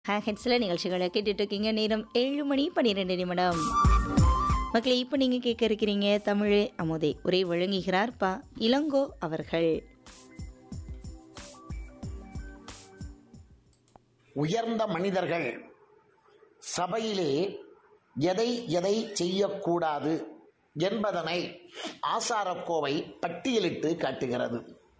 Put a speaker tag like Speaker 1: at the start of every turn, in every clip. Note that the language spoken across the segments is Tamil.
Speaker 1: ஹேட்ஸில் நிகழ்ச்சிகளை கேட்டுட்டு இருக்கீங்க நேரம் ஏழு மணி பன்னிரெண்டு நிமிடம் மக்களே இப்போ நீங்கள் கேட்க இருக்கிறீங்க தமிழே அமுதே உரை வழங்குகிறார் பா இளங்கோ அவர்கள்
Speaker 2: உயர்ந்த மனிதர்கள் சபையிலே எதை எதை செய்யக்கூடாது என்பதனை ஆசாரக்கோவை பட்டியலிட்டு காட்டுகிறது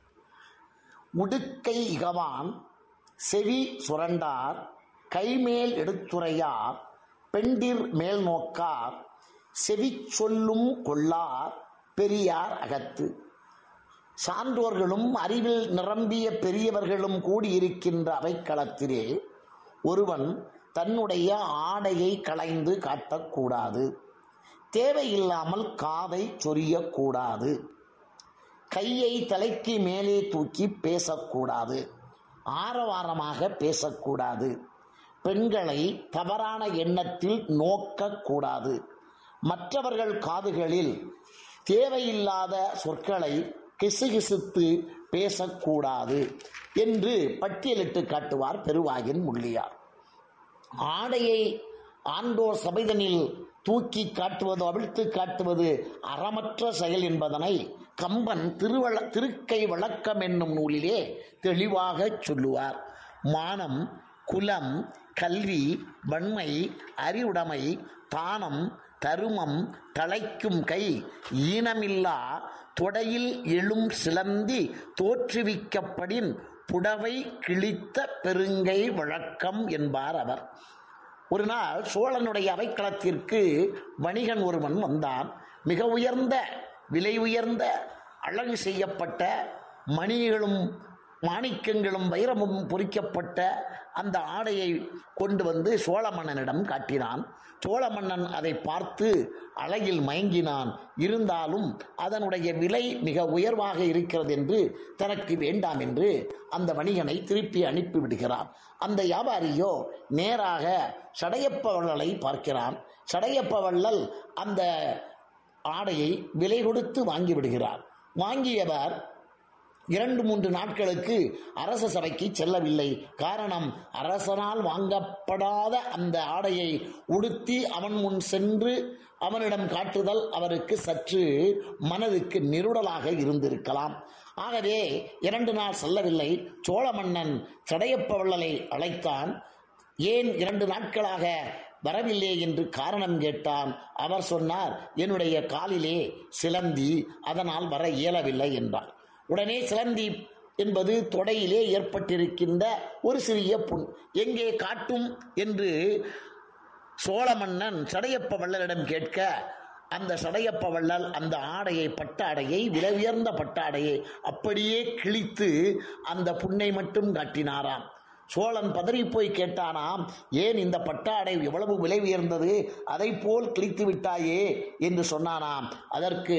Speaker 2: உடுக்கை இகவான் செவி சுரண்டார் கைமேல் எடுத்துரையார் பெண்டிர் மேல் நோக்கார் செவி சொல்லும் கொள்ளார் பெரியார் அகத்து சான்றோர்களும் அறிவில் நிரம்பிய பெரியவர்களும் கூடியிருக்கின்ற அவைக்களத்திலே ஒருவன் தன்னுடைய ஆடையை களைந்து காட்டக்கூடாது தேவையில்லாமல் காதை சொரியக்கூடாது கையை தலைக்கு மேலே தூக்கி பேசக்கூடாது ஆரவாரமாக பேசக்கூடாது பெண்களை தவறான எண்ணத்தில் நோக்கக்கூடாது மற்றவர்கள் காதுகளில் தேவையில்லாத சொற்களை கிசுகிசுத்து பேசக்கூடாது என்று பட்டியலிட்டு காட்டுவார் பெருவாயின் முள்ளியார் ஆடையை ஆண்டோர் சபைதனில் தூக்கி காட்டுவது அவிழ்த்து காட்டுவது அறமற்ற செயல் என்பதனை கம்பன் திருவள திருக்கை வழக்கம் என்னும் நூலிலே தெளிவாக சொல்லுவார் மானம் குலம் கல்வி வன்மை அறிவுடைமை தானம் தருமம் தழைக்கும் கை ஈனமில்லா தொடையில் எழும் சிலந்தி தோற்றுவிக்கப்படின் புடவை கிழித்த பெருங்கை வழக்கம் என்பார் அவர் ஒரு நாள் சோழனுடைய அவைக்களத்திற்கு வணிகன் ஒருவன் வந்தான் மிக உயர்ந்த விலை உயர்ந்த அழகு செய்யப்பட்ட மணிகளும் மாணிக்கங்களும் வைரமும் பொறிக்கப்பட்ட அந்த ஆடையை கொண்டு வந்து சோழ மன்னனிடம் காட்டினான் சோழ மன்னன் அதை பார்த்து அழகில் மயங்கினான் இருந்தாலும் அதனுடைய விலை மிக உயர்வாக இருக்கிறது என்று தனக்கு வேண்டாம் என்று அந்த வணிகனை திருப்பி அனுப்பிவிடுகிறான் அந்த வியாபாரியோ நேராக சடையப்ப வள்ளலை பார்க்கிறான் சடையப்ப வள்ளல் அந்த ஆடையை விலை கொடுத்து வாங்கி விடுகிறார் வாங்கியவர் இரண்டு மூன்று நாட்களுக்கு அரச சபைக்கு செல்லவில்லை காரணம் அரசனால் வாங்கப்படாத அந்த ஆடையை உடுத்தி அவன் முன் சென்று அவனிடம் காட்டுதல் அவருக்கு சற்று மனதுக்கு நெருடலாக இருந்திருக்கலாம் ஆகவே இரண்டு நாள் செல்லவில்லை சோழ மன்னன் சடையப்ப வள்ளலை அழைத்தான் ஏன் இரண்டு நாட்களாக வரவில்லை என்று காரணம் கேட்டான் அவர் சொன்னார் என்னுடைய காலிலே சிலந்தி அதனால் வர இயலவில்லை என்றார் உடனே சிலந்தி என்பது தொடையிலே ஏற்பட்டிருக்கின்ற ஒரு சிறிய புண் எங்கே காட்டும் என்று சோழ மன்னன் சடையப்ப வள்ளலிடம் கேட்க அந்த சடையப்ப வள்ளல் அந்த ஆடையை பட்டாடையை விலை உயர்ந்த பட்டாடையை அப்படியே கிழித்து அந்த புண்ணை மட்டும் காட்டினாராம் சோழன் பதறி போய் கேட்டானாம் ஏன் இந்த பட்டாடை எவ்வளவு விலை உயர்ந்தது அதை போல் கிழித்து விட்டாயே என்று சொன்னானாம் அதற்கு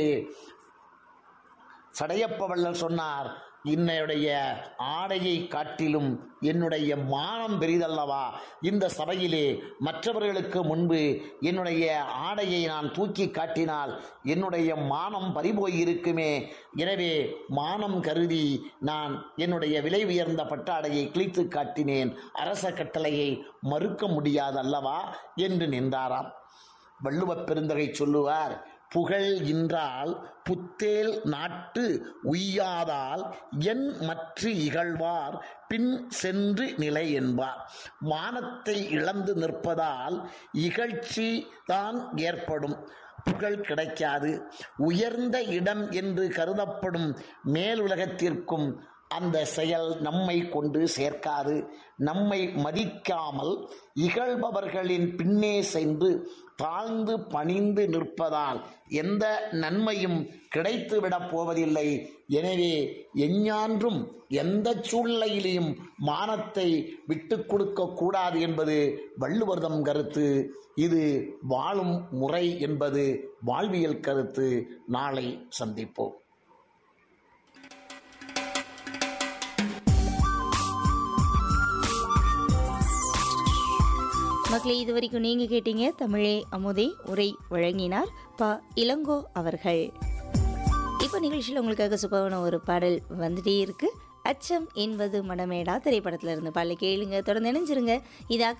Speaker 2: சடையப்ப வள்ளல் சொன்னார் என்னுடைய ஆடையை காட்டிலும் என்னுடைய மானம் பெரிதல்லவா இந்த சபையிலே மற்றவர்களுக்கு முன்பு என்னுடைய ஆடையை நான் தூக்கி காட்டினால் என்னுடைய மானம் பறிபோய் இருக்குமே எனவே மானம் கருதி நான் என்னுடைய விலை உயர்ந்த பட்டாடையை கிழித்து காட்டினேன் அரச கட்டளையை மறுக்க முடியாது அல்லவா என்று நின்றாராம் வள்ளுவப் பெருந்தகை சொல்லுவார் புகழ் இன்றால் புத்தேல் நாட்டு உய்யாதால் என் மற்ற இகழ்வார் பின் சென்று நிலை என்பார் மானத்தை இழந்து நிற்பதால் இகழ்ச்சி தான் ஏற்படும் புகழ் கிடைக்காது உயர்ந்த இடம் என்று கருதப்படும் மேலுலகத்திற்கும் அந்த செயல் நம்மை கொண்டு சேர்க்காது நம்மை மதிக்காமல் இகழ்பவர்களின் பின்னே சென்று தாழ்ந்து பணிந்து நிற்பதால் எந்த நன்மையும் கிடைத்துவிடப் போவதில்லை எனவே எஞ்ஞான்றும் எந்த சூழ்நிலையிலையும் மானத்தை விட்டு கொடுக்க கூடாது என்பது வள்ளுவர்தம் கருத்து இது வாழும் முறை என்பது வாழ்வியல் கருத்து நாளை சந்திப்போம்
Speaker 1: மக்களே இது வரைக்கும் நீங்கள் கேட்டீங்க தமிழே அமுதே உரை வழங்கினார் பா இளங்கோ அவர்கள் இப்போ நிகழ்ச்சியில் உங்களுக்காக சூப்பரான ஒரு பாடல் வந்துட்டே இருக்கு அச்சம் என்பது மனமேடா திரைப்படத்துல இருந்து பாடலை கேளுங்க தொடர்ந்து இணைஞ்சிருங்க இது